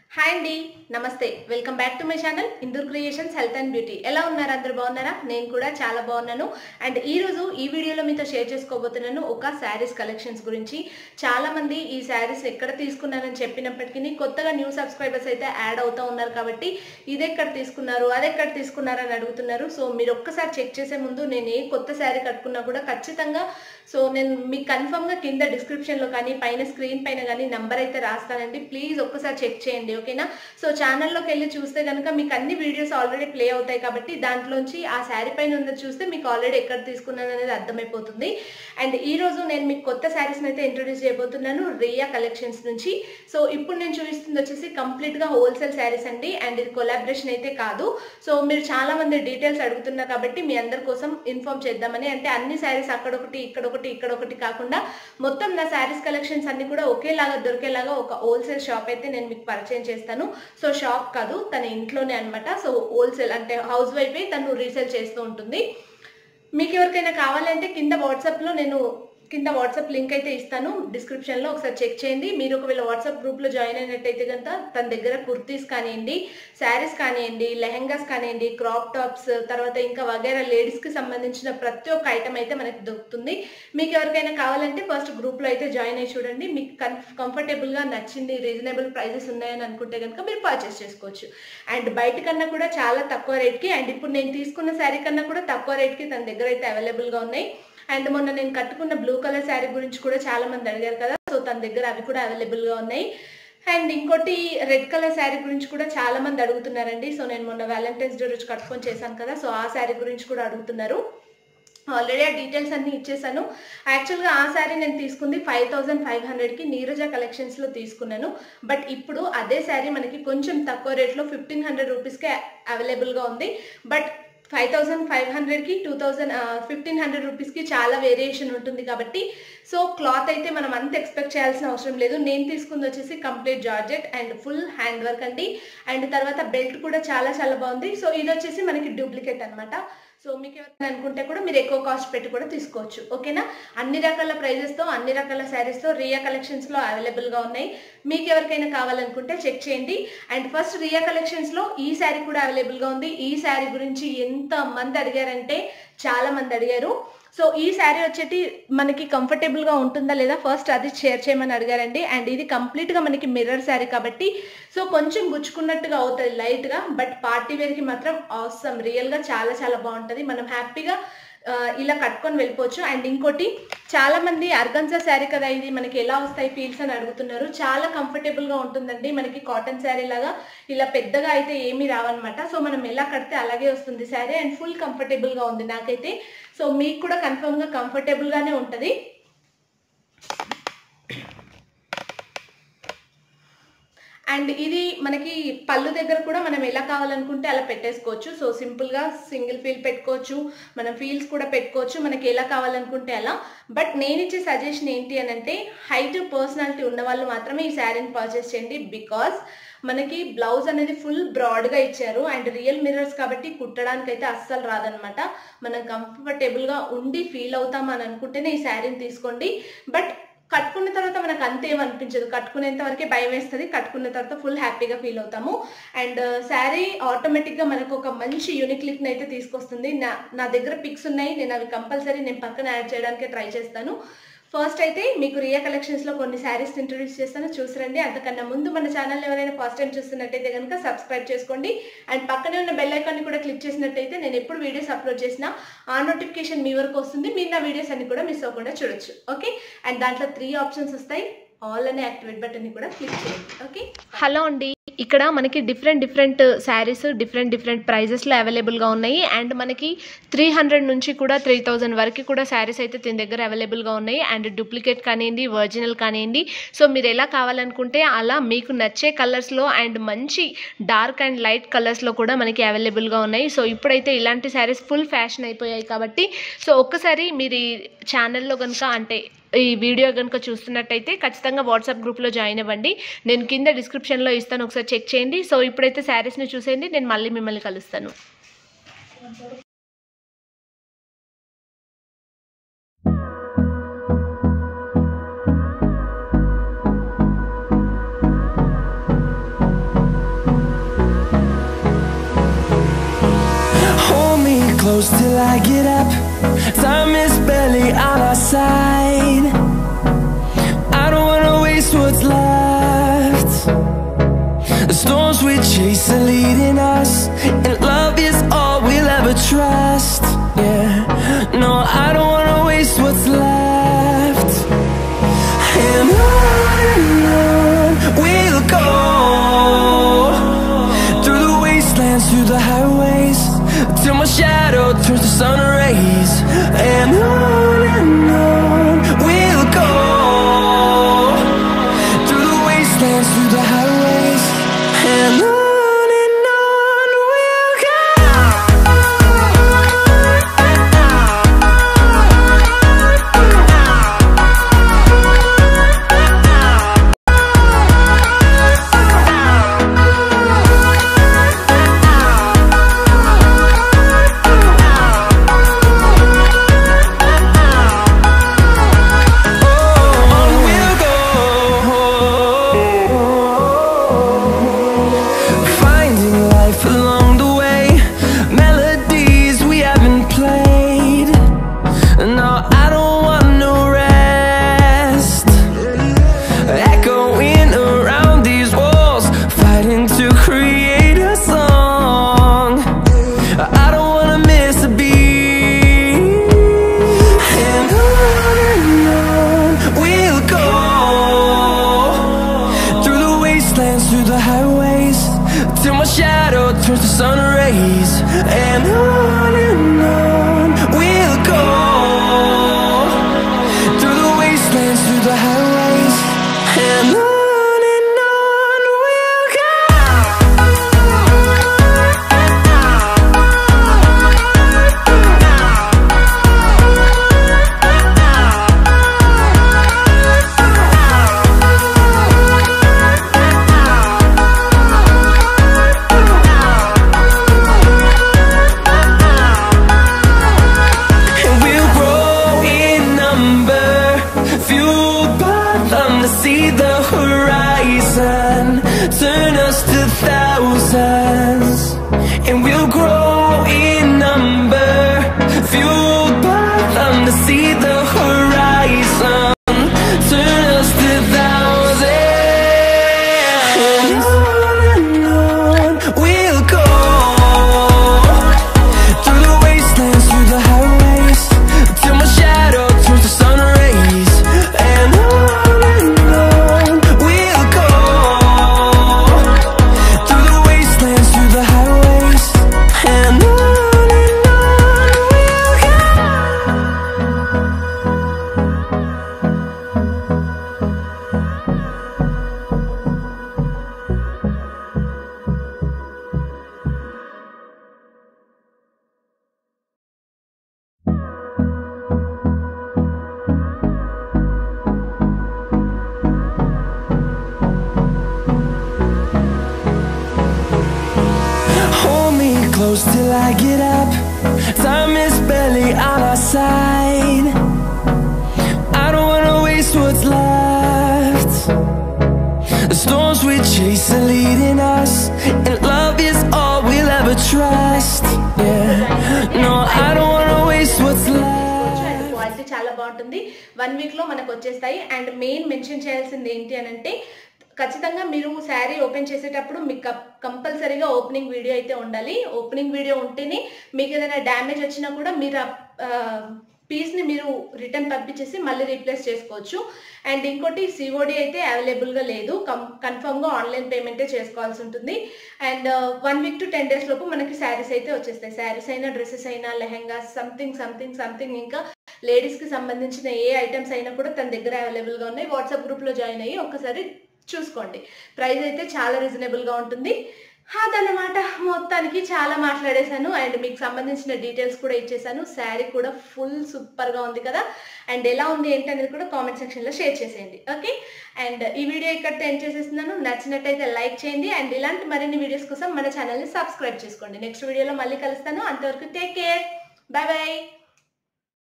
Hi అండి నమస్తే welcome back to my channel Indur creations health and beauty ఎలా ఉన్నారు అందరు బాగున్నారా నేను కూడా చాలా బాగున్నాను అండ్ ఈ రోజు ఈ వీడియోలో మీతో షేర్ చేసుకోబోతున్నాను ఒక శారీస్ కలెక్షన్స్ గురించి చాలా మంది ఈ శారీస్ ఎక్కడ తీసుకున్నారని చెప్పినప్పటికీ కొత్తగా న్యూ సబ్స్క్రైబర్స్ అయితే యాడ్ అవుతా ఉన్నారు కాబట్టి ఇది ఎక్కడ తీసుకున్నారు అది ఎక్కడ తీసుకున్నారు అని అడుగుతున్నారు సో మీరు ఒక్కసారి చెక్ చేసే ముందు నేను ఏ కొత్త శారీ కట్టుకున్నా కూడా ఖచ్చితంగా సో నేను మీకు కన్ఫర్మ్ గా కింద డిస్క్రిప్షన్ లో కానీ పైన స్క్రీన్ పైన కానీ నంబర్ అయితే రాస్తానండి ప్లీజ్ ఒక్కసారి చెక్ చేయండి ఓకేనా సో ఛానల్లోకి వెళ్ళి చూస్తే కనుక మీకు అన్ని వీడియోస్ ఆల్రెడీ ప్లే అవుతాయి కాబట్టి దాంట్లోంచి ఆ శారీ పైన ఉన్నది చూస్తే మీకు ఆల్రెడీ ఎక్కడ తీసుకున్నాను అనేది అర్థమైపోతుంది అండ్ ఈ రోజు నేను మీకు కొత్త శారీస్ అయితే ఇంట్రొడ్యూస్ చేయబోతున్నాను రియా కలెక్షన్స్ నుంచి సో ఇప్పుడు నేను చూపిస్తుంది వచ్చేసి కంప్లీట్ గా హోల్సేల్ శారీస్ అండి అండ్ ఇది కొలాబరేషన్ అయితే కాదు సో మీరు చాలా మంది డీటెయిల్స్ అడుగుతున్నారు కాబట్టి మీ అందరి కోసం ఇన్ఫార్మ్ చేద్దామని అంటే అన్ని శారీస్ అక్కడొకటి ఇక్కడ ఒకటి ఇక్కడ ఒకటి కాకుండా మొత్తం నా శారీస్ కలెక్షన్స్ అన్ని కూడా ఒకేలాగా దొరికేలాగా ఒక హోల్సేల్ షాప్ అయితే నేను మీకు పరిచయం చేస్తాను సో షాప్ కాదు తన ఇంట్లోనే అన్నమాట సో హోల్సేల్ అంటే హౌస్ వైఫ్ తను రీసేల్ చేస్తూ ఉంటుంది మీకు ఎవరికైనా కావాలంటే కింద వాట్సాప్లో నేను కింద వాట్సాప్ లింక్ అయితే ఇస్తాను డిస్క్రిప్షన్లో ఒకసారి చెక్ చేయండి మీరు ఒకవేళ వాట్సాప్ గ్రూప్లో జాయిన్ అయినట్టయితే కనుక తన దగ్గర కుర్తీస్ కానివ్వండి శారీస్ కానివ్వండి లెహెంగాస్ కానివ్వండి క్రాప్ టాప్స్ తర్వాత ఇంకా వగేరా లేడీస్కి సంబంధించిన ప్రతి ఒక్క ఐటమ్ అయితే మనకి దొరుకుతుంది మీకు ఎవరికైనా కావాలంటే ఫస్ట్ గ్రూప్లో అయితే జాయిన్ అయ్యి చూడండి మీకు కన్ కంఫర్టబుల్గా నచ్చింది రీజనబుల్ ప్రైజెస్ ఉన్నాయని అనుకుంటే కనుక మీరు పర్చేస్ చేసుకోవచ్చు అండ్ బయట కన్నా కూడా చాలా తక్కువ రేట్కి అండ్ ఇప్పుడు నేను తీసుకున్న శారీ కన్నా కూడా తక్కువ రేట్కి తన దగ్గర అయితే అవైలబుల్గా ఉన్నాయి అండ్ మొన్న నేను కట్టుకున్న బ్లూ కలర్ శారీ గురించి కూడా చాలా మంది అడిగారు కదా సో తన దగ్గర అవి కూడా అవైలబుల్గా ఉన్నాయి అండ్ ఇంకోటి రెడ్ కలర్ శారీ గురించి కూడా చాలా మంది అడుగుతున్నారండి సో నేను మొన్న వ్యాలంటైన్స్ డే రోజు కట్టుకొని చేశాను కదా సో ఆ శారీ గురించి కూడా అడుగుతున్నారు ఆల్రెడీ ఆ డీటెయిల్స్ అన్ని ఇచ్చేసాను యాక్చువల్గా ఆ శారీ నేను తీసుకుంది ఫైవ్ థౌసండ్ ఫైవ్ హండ్రెడ్కి నీరజ కలెక్షన్స్లో తీసుకున్నాను బట్ ఇప్పుడు అదే శారీ మనకి కొంచెం తక్కువ రేట్లో ఫిఫ్టీన్ హండ్రెడ్ రూపీస్కే అవైలబుల్గా ఉంది బట్ ఫైవ్ థౌసండ్ ఫైవ్ హండ్రెడ్కి టూ థౌసండ్ ఫిఫ్టీన్ హండ్రెడ్ రూపీస్కి చాలా వేరియేషన్ ఉంటుంది కాబట్టి సో క్లాత్ అయితే మనం అంత ఎక్స్పెక్ట్ చేయాల్సిన అవసరం లేదు నేను తీసుకుంది వచ్చేసి complete georgette and full hand work అండి అండ్ తర్వాత బెల్ట్ కూడా చాలా చాలా బాగుంది సో ఇది వచ్చేసి మనకి డూప్లికేట్ అనమాట సో మీకు ఎవరైనా అనుకుంటే కూడా మీరు ఎక్కువ కాస్ట్ పెట్టి కూడా తీసుకోవచ్చు ఓకేనా అన్ని రకాల ప్రైజెస్తో అన్ని రకాల శారీస్తో రియా కలెక్షన్స్లో అవైలబుల్గా ఉన్నాయి మీకు ఎవరికైనా కావాలనుకుంటే చెక్ చేయండి అండ్ ఫస్ట్ రియా కలెక్షన్స్లో ఈ శారీ కూడా అవైలబుల్గా ఉంది ఈ శారీ గురించి ఎంత మంది అడిగారంటే చాలా మంది అడిగారు సో ఈ శారీ వచ్చేటి మనకి కంఫర్టబుల్గా ఉంటుందా లేదా ఫస్ట్ అది షేర్ చేయమని అడిగారండి అండ్ ఇది కంప్లీట్గా మనకి మిర్రర్ శారీ కాబట్టి సో కొంచెం గుచ్చుకున్నట్టుగా అవుతుంది లైట్గా బట్ పార్టీ వేర్కి మాత్రం అవసరం రియల్గా చాలా చాలా బాగుంటుంది మనం హ్యాపీగా ఇలా కట్టుకొని వెళ్ళిపోవచ్చు అండ్ ఇంకోటి చాలా మంది అర్గన్సా శారీ కదా ఇది మనకి ఎలా వస్తాయి ఫీల్స్ అని అడుగుతున్నారు చాలా కంఫర్టబుల్గా ఉంటుందండి మనకి కాటన్ శారీ లాగా ఇలా పెద్దగా అయితే ఏమీ రావన్నమాట సో మనం ఎలా కడితే అలాగే వస్తుంది శారీ అండ్ ఫుల్ కంఫర్టబుల్గా ఉంది నాకైతే సో మీకు కూడా కన్ఫర్మ్గా కంఫర్టబుల్గానే ఉంటుంది అండ్ ఇది మనకి పళ్ళు దగ్గర కూడా మనం ఎలా కావాలనుకుంటే అలా పెట్టేసుకోవచ్చు సో సింపుల్గా సింగిల్ ఫీల్ పెట్టుకోవచ్చు మనం ఫీల్స్ కూడా పెట్టుకోవచ్చు మనకి ఎలా కావాలనుకుంటే అలా బట్ నేను ఇచ్చే సజెషన్ ఏంటి అని అంటే హైట్ పర్సనాలిటీ ఉన్న వాళ్ళు మాత్రమే ఈ శారీని పర్చేస్ చేయండి బికాస్ మనకి బ్లౌజ్ అనేది ఫుల్ బ్రాడ్గా ఇచ్చారు అండ్ రియల్ మిర్రర్స్ కాబట్టి కుట్టడానికి అయితే అస్సలు రాదనమాట మనం కంఫర్టబుల్గా ఉండి ఫీల్ అవుతాం అని అనుకుంటేనే ఈ శారీని తీసుకోండి బట్ కట్టుకున్న తర్వాత మనకు అంతేం అనిపించదు కట్టుకునేంత వరకే భయం వేస్తుంది కట్టుకున్న తర్వాత ఫుల్ హ్యాపీగా ఫీల్ అవుతాము అండ్ శారీ ఆటోమేటిక్గా మనకు ఒక మంచి యూనిక్ లుక్ని అయితే తీసుకొస్తుంది నా నా దగ్గర పిక్స్ ఉన్నాయి నేను అవి కంపల్సరీ నేను పక్కన యాడ్ చేయడానికి ట్రై చేస్తాను ఫస్ట్ అయితే మీకు రియా కలెక్షన్స్లో కొన్ని శారీస్ ఇంట్రొడ్యూస్ చేస్తాను చూసిరండి అంతకన్నా ముందు మన ఛానల్ ఎవరైనా ఫస్ట్ టైం చూస్తున్నట్టయితే కనుక సబ్స్క్రైబ్ చేసుకోండి అండ్ పక్కనే ఉన్న బెల్ ఐకాన్ని కూడా క్లిక్ చేసినట్టయితే నేను ఎప్పుడు వీడియోస్ అప్లోడ్ చేసినా ఆ నోటిఫికేషన్ మీ వరకు వస్తుంది మీరు నా వీడియోస్ అన్ని కూడా మిస్ అవ్వకుండా చూడొచ్చు ఓకే అండ్ దాంట్లో త్రీ ఆప్షన్స్ వస్తాయి ఆల్ అనే యాక్టివేట్ బటన్ని కూడా క్లిక్ చేయండి ఓకే హలో అండి ఇక్కడ మనకి different different sarees different different ప్రైజెస్లో అవైలబుల్గా ఉన్నాయి అండ్ మనకి త్రీ హండ్రెడ్ నుంచి కూడా త్రీ థౌజండ్ వరకు కూడా శారీస్ అయితే దీని దగ్గర అవైలబుల్గా ఉన్నాయి అండ్ డూప్లికేట్ కానివ్వండి ఒరిజినల్ కానివ్వండి సో మీరు ఎలా కావాలనుకుంటే అలా మీకు నచ్చే కలర్స్లో అండ్ మంచి డార్క్ అండ్ లైట్ కలర్స్లో కూడా మనకి అవైలబుల్గా ఉన్నాయి సో ఇప్పుడైతే ఇలాంటి శారీస్ ఫుల్ ఫ్యాషన్ అయిపోయాయి కాబట్టి సో ఒక్కసారి మీరు ఈ ఛానల్లో కనుక అంటే ఈ వీడియో కనుక చూస్తున్నట్టయితే ఖచ్చితంగా వాట్సాప్ గ్రూప్లో జాయిన్ అవ్వండి నేను కింద డిస్క్రిప్షన్లో ఇస్తాను ఒకసారి చెక్ చేయండి సో ఇప్పుడైతే శారీస్ని చూసేయండి నేను మళ్ళీ మిమ్మల్ని కలుస్తాను close till I get up. Time is barely on our side. I don't wanna waste what's left. The storms we chase are leading us, and love is all we'll ever trust. Yeah, no, I don't wanna waste what's left. And on and on we'll go through the wastelands, through the highways, till my shadow turns to sun rays. And on and on we'll go through the wastelands, through the highways, and on and on we'll On we'll go, finding life along the way, melodies we haven't played. No, I don't want no rest. Echoing around these walls, fighting to create a song. I don't wanna miss a beat. And on and on we'll go through the wastelands, through the highways, till my shadow turns to sun rays. And on and on we'll go through the wastelands, through the highways, and on and on we'll go. And we'll grow in number, fueled by them to see the horizon, turn us to thousands. And we'll grow in number, fueled by them to see the horizon, turn us to thousands. And on and on we'll go. Through the wastelands, through the highways Till my shadow turns to sun rays And on and on we'll go Through the wastelands, through the highways And on and on we'll go Hold me close till I get up. Time is barely on our side. I don't wanna waste what's left. The storms we chase are leading us, and love is all we'll ever trust. Yeah, no, I don't wanna waste what's left. And quality చాలా బాగుంటుంది one week లో మనకు వచ్చేస్తాయి and main mention చేయాల్సింది ఏంటి అని అంటే ఖచ్చితంగా మీరు శారీ ఓపెన్ చేసేటప్పుడు మీకు కంపల్సరీగా ఓపెనింగ్ వీడియో అయితే ఉండాలి ఓపెనింగ్ వీడియో ఉంటేనే మీకు ఏదైనా డ్యామేజ్ వచ్చినా కూడా మీరు పీస్ని మీరు రిటర్న్ పంపించేసి మళ్ళీ రీప్లేస్ చేసుకోవచ్చు అండ్ ఇంకోటి సిఓడి అయితే అవైలబుల్గా లేదు కం కన్ఫర్మ్గా ఆన్లైన్ పేమెంటే చేసుకోవాల్సి ఉంటుంది and one week to ten days లోపు మనకి శారీస్ అయితే వచ్చేస్తాయి శారీస్ అయినా డ్రెస్సెస్ అయినా లెహెంగా సంథింగ్ సంథింగ్ సంథింగ్ ఇంకా లేడీస్కి సంబంధించిన ఏ ఐటమ్స్ అయినా కూడా తన దగ్గర అవైలబుల్గా ఉన్నాయి వాట్సాప్ గ్రూప్లో జాయిన్ అయ్యి ఒకసారి చూసుకోండి ప్రైస్ అయితే చాలా రీజనబుల్గా ఉంటుంది అదనమాట మొత్తానికి చాలా మాట్లాడేశాను అండ్ మీకు సంబంధించిన డీటెయిల్స్ కూడా ఇచ్చేసాను శారీ కూడా ఫుల్ సూపర్గా ఉంది కదా అండ్ ఎలా ఉంది ఏంటి అనేది కూడా కామెంట్ సెక్షన్లో షేర్ చేసేయండి ఓకే అండ్ ఈ వీడియో ఇక్కడితో ఎండ్ చేసేస్తున్నాను నచ్చినట్టయితే లైక్ చేయండి అండ్ ఇలాంటి మరిన్ని వీడియోస్ కోసం మన ఛానల్ని సబ్స్క్రైబ్ చేసుకోండి నెక్స్ట్ వీడియోలో మళ్ళీ కలుస్తాను అంతవరకు టేక్ కేర్ బాయ్ బాయ్